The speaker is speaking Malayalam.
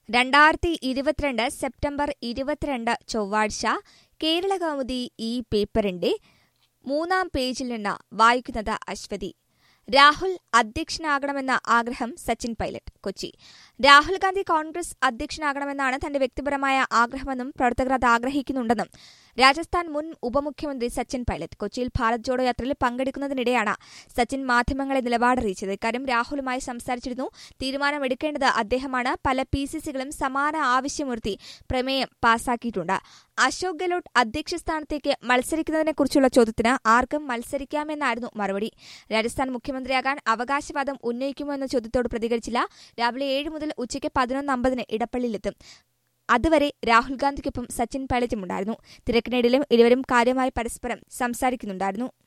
രണ്ടായിരത്തി ഇരുപത്തിരണ്ട് സെപ്റ്റംബർ ഇരുപത്തിരണ്ട് ചൊവ്വാഴ്ച കേരള കൗമുദി ഈ പേപ്പറിന്റെ മൂന്നാം പേജിൽ നിന്ന് വായിക്കുന്നത് അശ്വതി രാഹുൽ അധ്യക്ഷനാകണമെന്ന ആഗ്രഹം സച്ചിൻ പൈലറ്റ് കൊച്ചി രാഹുൽ ഗാന്ധി കോൺഗ്രസ് അധ്യക്ഷനാകണമെന്നാണ് തന്റെ വ്യക്തിപരമായ ആഗ്രഹമെന്നും പ്രവർത്തകർ അത് ആഗ്രഹിക്കുന്നുണ്ടെന്നും രാജസ്ഥാൻ മുൻ ഉപമുഖ്യമന്ത്രി സച്ചിൻ പൈലറ്റ് കൊച്ചിയിൽ ഭാരത് ജോഡോ യാത്രയിൽ പങ്കെടുക്കുന്നതിനിടെയാണ് സച്ചിൻ മാധ്യമങ്ങളെ നിലപാടറിയിച്ചത് ഇക്കാര്യം രാഹുലുമായി സംസാരിച്ചിരുന്നു തീരുമാനമെടുക്കേണ്ടത് അദ്ദേഹമാണ് പല പി സി സികളും സമാന ആവശ്യമുയർത്തി പ്രമേയം പാസാക്കിയിട്ടുണ്ട് അശോക് ഗെഹ്ലോട്ട് അധ്യക്ഷ സ്ഥാനത്തേക്ക് മത്സരിക്കുന്നതിനെക്കുറിച്ചുള്ള ചോദ്യത്തിന് ആർക്കും മത്സരിക്കാമെന്നായിരുന്നു മറുപടി രാജസ്ഥാൻ മുഖ്യമന്ത്രിയാകാൻ അവകാശവാദം ഉന്നയിക്കുമോ എന്ന ചോദ്യത്തോട് പ്രതികരിച്ചില്ല രാവിലെ ഏഴ് മുതൽ ഉച്ചയ്ക്ക് പതിനൊന്ന് അമ്പതിന് ഇടപ്പള്ളിയിലെത്തും അതുവരെ രാഹുൽ ഗാന്ധിക്കൊപ്പം സച്ചിൻ പൈലറ്റും ഉണ്ടായിരുന്നു തിരക്കിനിടയിലും ഇരുവരും കാര്യമായി പരസ്പരം സംസാരിക്കുന്നുണ്ടായിരുന്നു